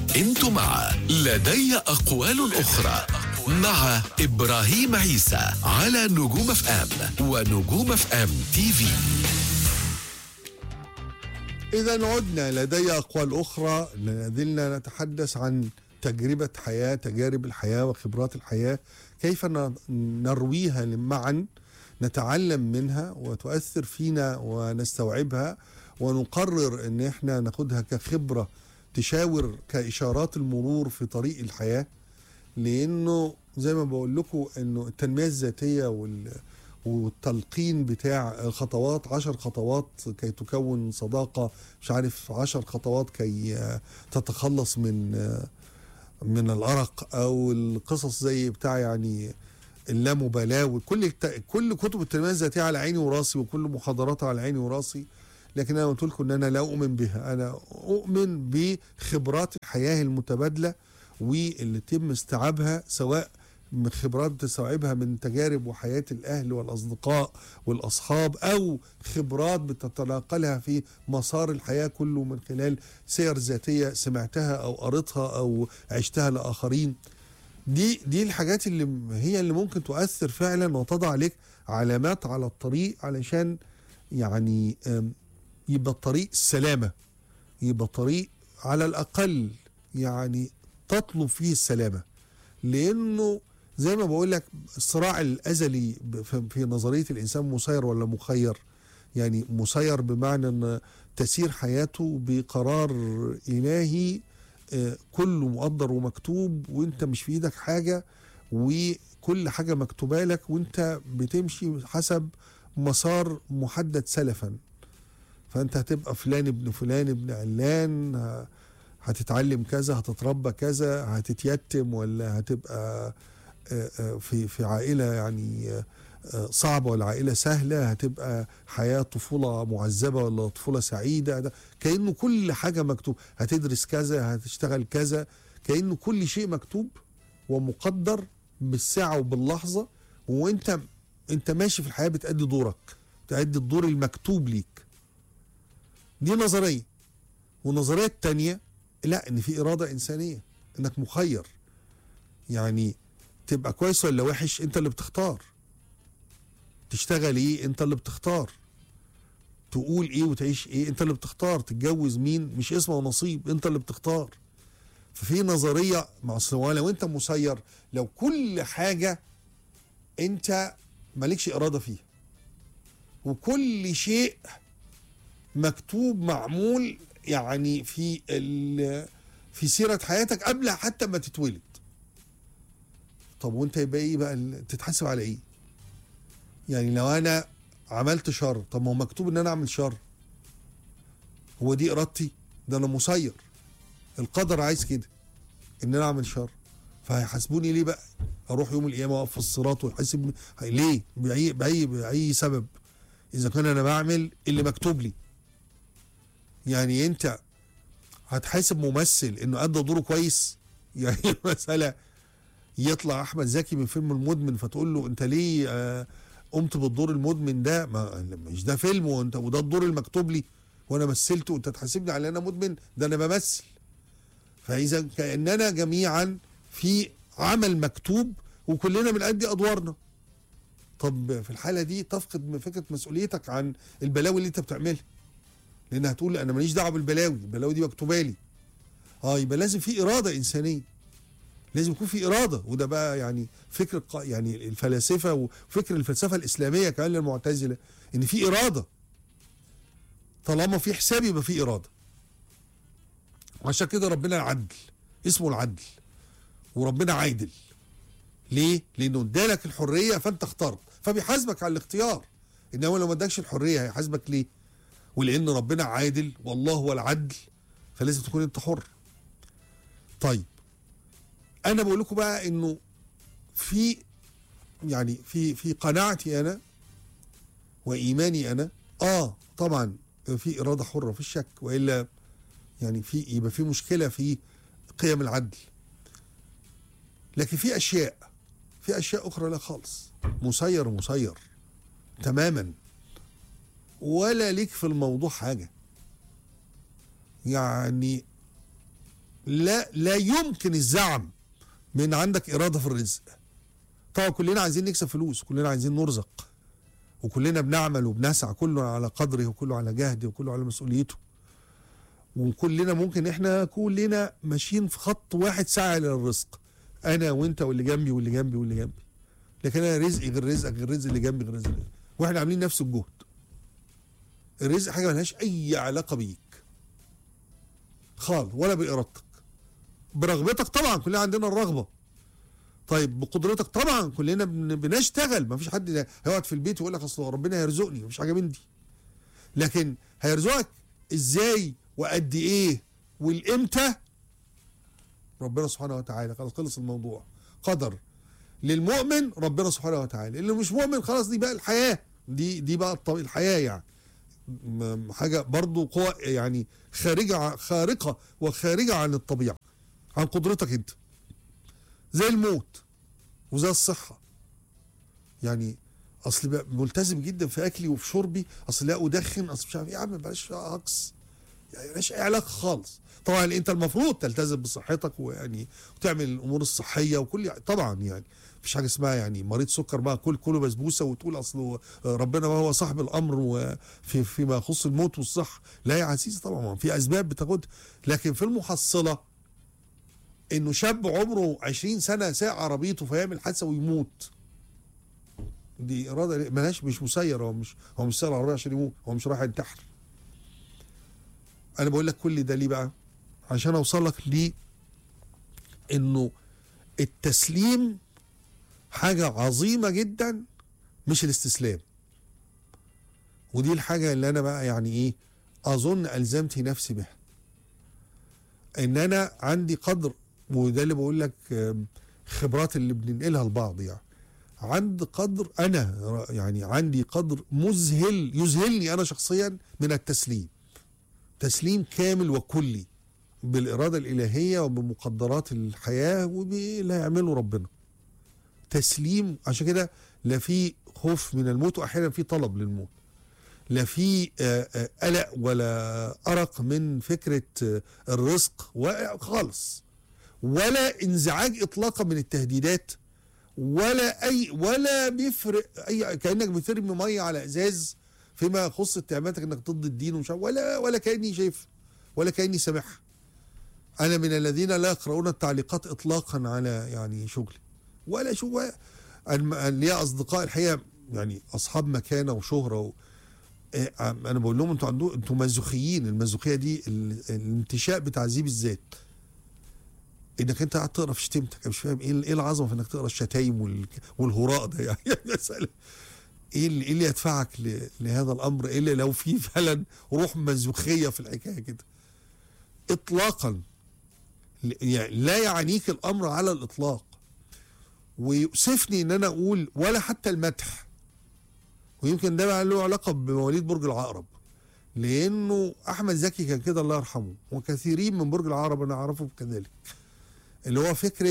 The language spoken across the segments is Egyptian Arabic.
انتم مع لدي أقوال أخرى مع إبراهيم عيسى على نجوم اف ام ونجوم اف ام تي في إذا عدنا لدي أقوال أخرى لازلنا نتحدث عن تجربة حياة تجارب الحياة وخبرات الحياة كيف ن- نرويها معا نتعلم منها وتؤثر فينا ونستوعبها ونقرر ان احنا ناخدها كخبرة تشاور كإشارات المرور في طريق الحياة لانه زي ما بقول لكم انه التنمية الذاتية وال والتلقين بتاع خطوات عشر خطوات كي تكون صداقة مش عارف عشر خطوات كي آه، تتخلص من آه، من الأرق أو القصص زي بتاع يعني اللامبالاة وكل الت- كل كتب التنمية الذاتية على عيني وراسي وكل محاضراتها على عيني وراسي لكن أنا قلت لكم إن أنا لا أؤمن بها أنا أؤمن بخبرات الحياة المتبادلة واللي يتم استيعابها سواء من خبرات بتستوعبها من تجارب وحياة الأهل والأصدقاء والأصحاب أو خبرات بتتناقلها في مسار الحياة كله من خلال سير ذاتية سمعتها أو قريتها أو عشتها لآخرين دي دي الحاجات اللي هي اللي ممكن تؤثر فعلا وتضع لك علامات على الطريق علشان يعني أم، يبقى الطريق سلامة يبقى طريق على الأقل يعني تطلب فيه السلامة لأنه زي ما بقول لك الصراع الأزلي ب- في في نظرية الإنسان مسير ولا مخير يعني مسير بمعنى أن تسير حياته بقرار إلهي آه، كله مقدر ومكتوب وانت مش في ايدك حاجة وكل حاجة مكتوبة لك وانت بتمشي حسب مسار محدد سلفا فانت هتبقى فلان ابن فلان ابن علان ه- هتتعلم كذا هتتربى كذا هتتيتم ولا هتبقى آه، آه، في في عائلة يعني آه، آه، صعبة ولا عائلة سهلة هتبقى حياة طفولة معذبة ولا طفولة سعيدة ده كأنه كل حاجة مكتوب هتدرس كذا هتشتغل كذا كأنه كل شيء مكتوب ومقدر بالساعة وباللحظة وانت انت ماشي في الحياة بتأدي دورك بتأدي الدور المكتوب ليك دي نظرية والنظرية التانية لا ان في إرادة إنسانية انك مخير يعني تبقى كويس ولا وحش انت اللي بتختار تشتغل ايه انت اللي بتختار تقول ايه وتعيش ايه انت اللي بتختار تتجوز مين مش اسمه ونصيب انت اللي بتختار ففي نظريه مع أصل هو لو انت مسير لو كل حاجه انت مالكش اراده فيها وكل شيء مكتوب معمول يعني في ال- في سيره حياتك قبل حتى ما تتولد طب وانت يبقى ايه بقى ال- تتحاسب على ايه يعني لو انا عملت شر طب ما هو مكتوب ان انا اعمل شر هو دي ارادتي ده انا مسير القدر عايز كده ان انا اعمل شر فهيحاسبوني ليه بقى اروح يوم القيامه واقف في الصراط ويحاسب ليه باي باي باي سبب اذا كان انا بعمل اللي مكتوب لي يعني انت هتحاسب ممثل انه ادى دوره كويس يعني مساله يطلع احمد زكي من فيلم المدمن فتقول له انت ليه آه قمت بالدور المدمن ده ما مش ده فيلم وانت وده الدور المكتوب لي وانا مثلته وانت تحاسبني على ان انا مدمن ده انا بمثل فاذا كاننا جميعا في عمل مكتوب وكلنا بنأدي ادوارنا طب في الحاله دي تفقد من فكره مسؤوليتك عن البلاوي اللي انت بتعملها لان هتقول انا ماليش دعوه بالبلاوي البلاوي دي مكتوبه لي اه يبقى لازم في اراده انسانيه لازم يكون في اراده وده بقى يعني فكر الق- يعني الفلاسفه وفكر الفلسفه الاسلاميه كمان للمعتزله ان في اراده طالما في حساب يبقى في اراده عشان كده ربنا العدل اسمه العدل وربنا عادل ليه؟ لانه ادالك الحريه فانت اخترت فبيحاسبك على الاختيار انما لو ما ادكش الحريه هيحاسبك ليه؟ ولان ربنا عادل والله هو العدل فلازم تكون انت حر. طيب انا بقول لكم بقى انه في يعني في في قناعتي انا وايماني انا اه طبعا في اراده حره في الشك والا يعني في يبقى في مشكله في قيم العدل لكن في اشياء في اشياء اخرى لا خالص مسير مسير تماما ولا ليك في الموضوع حاجه يعني لا لا يمكن الزعم من عندك اراده في الرزق طبعا كلنا عايزين نكسب فلوس كلنا عايزين نرزق وكلنا بنعمل وبنسعى كله على قدره وكله على جهده وكله على مسؤوليته وكلنا ممكن احنا كلنا ماشيين في خط واحد سعي للرزق انا وانت واللي جنبي واللي جنبي واللي جنبي لكن انا رزقي غير رزقك غير رزق اللي جنبي غير رزق اللي واحنا عاملين نفس الجهد الرزق حاجه ملهاش اي علاقه بيك خالص ولا بارادتك برغبتك طبعا كلنا عندنا الرغبه طيب بقدرتك طبعا كلنا بن- بنشتغل ما فيش حد هيقعد في البيت ويقول لك اصل ربنا هيرزقني مفيش حاجه من دي لكن هيرزقك ازاي وقد ايه والامتى ربنا سبحانه وتعالى خلاص خلص الموضوع قدر للمؤمن ربنا سبحانه وتعالى اللي مش مؤمن خلاص دي بقى الحياه دي دي بقى الط- الحياه يعني م- حاجه برضو قوة يعني خارجه ع- خارقه وخارجه عن الطبيعه عن قدرتك انت زي الموت وزي الصحه يعني اصل بقى ملتزم جدا في اكلي وفي شربي اصل لا ادخن اصل مش عارف ايه يا عم بلاش عكس يعني مالهاش اي علاقه خالص طبعا انت المفروض تلتزم بصحتك ويعني وتعمل الامور الصحيه وكل طبعا يعني مفيش حاجه اسمها يعني مريض سكر بقى كل كله بسبوسه وتقول اصله ربنا ما هو صاحب الامر وفي فيما يخص الموت والصحه لا يا عزيزي طبعا في اسباب بتاخد لكن في المحصله انه شاب عمره 20 سنه ساق عربيته فيعمل حادثه ويموت دي اراده ملهاش مش مسير هو مش هو مش سايق العربيه عشان يموت هو مش رايح ينتحر انا بقول لك كل ده ليه بقى عشان اوصل لك ليه انه التسليم حاجه عظيمه جدا مش الاستسلام ودي الحاجه اللي انا بقى يعني ايه اظن الزمت نفسي بها ان انا عندي قدر وده اللي بقول لك آم، خبرات اللي بننقلها لبعض يعني عند قدر انا يعني عندي قدر مذهل يذهلني انا شخصيا من التسليم تسليم كامل وكلي بالاراده الالهيه وبمقدرات الحياه وباللي هيعمله ربنا تسليم عشان كده لا في خوف من الموت واحيانا في طلب للموت لا في آه، آه، قلق ولا ارق من فكره آه، الرزق و- خالص ولا انزعاج اطلاقا من التهديدات ولا اي ولا بيفرق اي كانك بترمي ميه على ازاز فيما يخص اتهاماتك انك ضد الدين ومش عارف- ولا ولا كاني شايف ولا كاني سامعها انا من الذين لا يقرؤون التعليقات اطلاقا على يعني شغلي ولا شو الم- ليا اصدقاء الحقيقه يعني اصحاب مكانه وشهره و... إيه، عم- انا بقول لهم انتوا عندكم انتوا مازوخيين المازوخيه دي ال- الانتشاء بتعذيب الذات انك انت قاعد تقرا في شتيمتك أنا مش فاهم ايه ايه العظمه في انك تقرا الشتايم وال- والهراء ده يعني مساله ايه اللي, إيه اللي يدفعك ل- لهذا الامر الا لو في فعلا روح مازوخيه في الحكايه كده اطلاقا ل- يعني لا يعنيك الامر على الاطلاق ويؤسفني ان انا اقول ولا حتى المدح ويمكن ده بقى له علاقه بمواليد برج العقرب لانه احمد زكي كان كده الله يرحمه وكثيرين من برج العقرب انا اعرفهم كذلك اللي هو فكره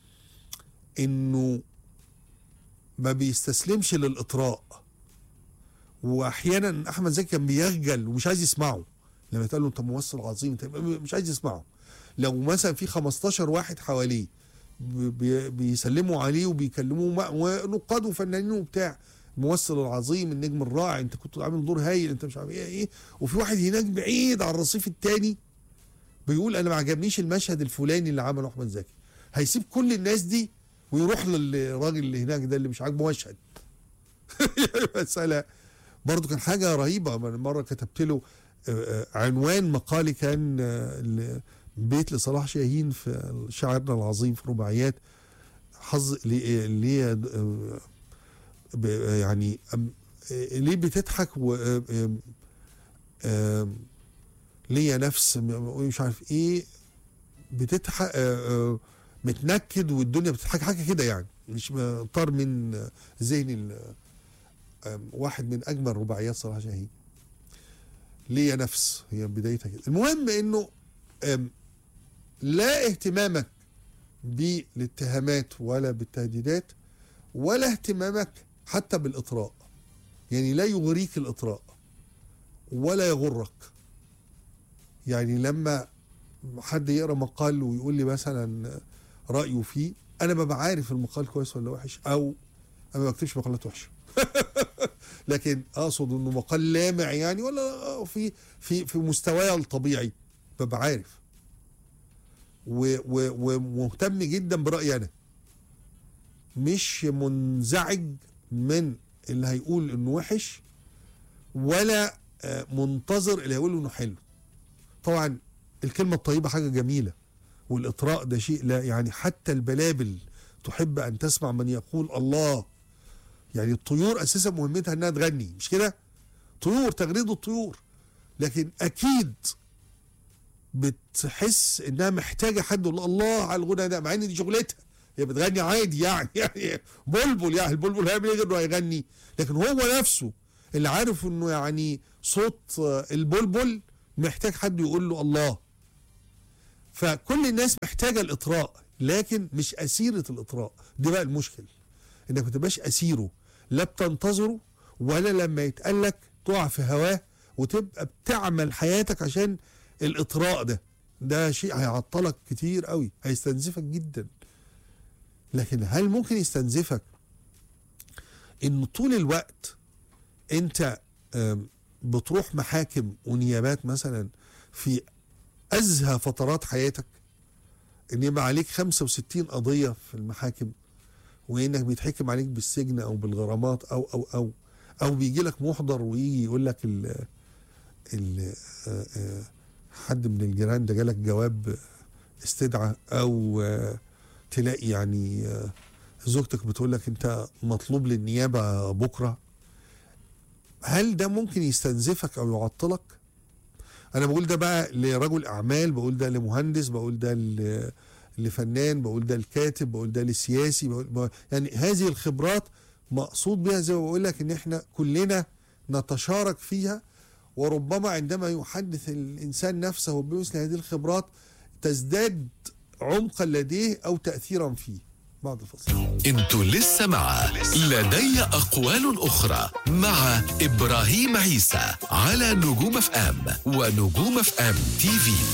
انه ما بيستسلمش للاطراء واحيانا احمد زكي كان بيخجل ومش عايز يسمعه لما يتقال له انت ممثل عظيم انت مش عايز يسمعه لو مثلا في 15 واحد حواليه بي- بيسلموا عليه وبيكلموه مع- ونقاد وفنانين وبتاع الممثل العظيم النجم الرائع انت كنت عامل دور هايل انت مش عارف ايه ايه وفي واحد هناك بعيد على الرصيف التاني بيقول انا ما عجبنيش المشهد الفلاني اللي عمله احمد زكي هيسيب كل الناس دي ويروح للراجل اللي هناك ده اللي مش عاجبه مشهد مسألة برضو كان حاجة رهيبة أنا مرة كتبت له آه، آه، عنوان مقالي كان آه، ل- بيت لصلاح شاهين في شاعرنا العظيم في رباعيات حظ ليه ليه آه، ب- يعني أم- آه، ليه بتضحك و آه، آه، آه، ليا نفس م- مش عارف ايه بتضحك آه، آه، متنكد والدنيا بتضحك حاجه كده يعني مش م- طار من آه، ذهني ال- آه، واحد من اجمل رباعيات صلاح شاهين ليا نفس هي بدايتها كده المهم انه آم، لا اهتمامك بالاتهامات ولا بالتهديدات ولا اهتمامك حتى بالاطراء يعني لا يغريك الاطراء ولا يغرك يعني لما حد يقرا مقال ويقول لي مثلا رايه فيه انا ببقى عارف المقال كويس ولا وحش او انا ما بكتبش مقالات وحشه لكن اقصد انه مقال لامع يعني ولا في في في مستواي الطبيعي ببقى عارف و- و- ومهتم جدا برايي انا مش منزعج من اللي هيقول انه وحش ولا آه، منتظر اللي هيقول انه حلو طبعا الكلمه الطيبه حاجه جميله والاطراء ده شيء لا يعني حتى البلابل تحب ان تسمع من يقول الله يعني الطيور اساسا مهمتها انها تغني مش كده طيور تغريد الطيور لكن اكيد بتحس انها محتاجه حد يقول الله على الغنى ده مع ان دي شغلتها هي بتغني عادي يعني يعني بلبل يعني البلبل هيعمل ايه غير انه هيغني لكن هو نفسه اللي عارف انه يعني صوت آه، البلبل محتاج حد يقول له الله فكل الناس محتاجه الاطراء لكن مش اسيره الاطراء دي بقى المشكل انك ما تبقاش اسيره لا بتنتظره ولا لما يتقال لك تقع في هواه وتبقى بتعمل حياتك عشان الاطراء ده ده شيء هيعطلك كتير قوي هيستنزفك جدا لكن هل ممكن يستنزفك ان طول الوقت انت آم، بتروح محاكم ونيابات مثلا في ازهى فترات حياتك ان يبقى عليك 65 قضيه في المحاكم وانك بيتحكم عليك بالسجن او بالغرامات او او او او بيجي لك محضر ويجي يقول لك ال ال آه، آه، حد من الجيران ده جالك جواب استدعاء او آه، تلاقي يعني آه، زوجتك بتقول لك انت مطلوب للنيابه بكره هل ده ممكن يستنزفك او يعطلك انا بقول ده بقى لرجل اعمال بقول ده لمهندس بقول ده ل- لفنان بقول ده الكاتب بقول ده للسياسي بقول بقول يعني هذه الخبرات مقصود بها زي ما بقول لك ان احنا كلنا نتشارك فيها وربما عندما يحدث الانسان نفسه بمثل هذه الخبرات تزداد عمقا لديه او تاثيرا فيه بعد الفصل انتوا لسه مع لدي اقوال اخرى مع ابراهيم عيسى على نجوم اف ام ونجوم اف ام تي في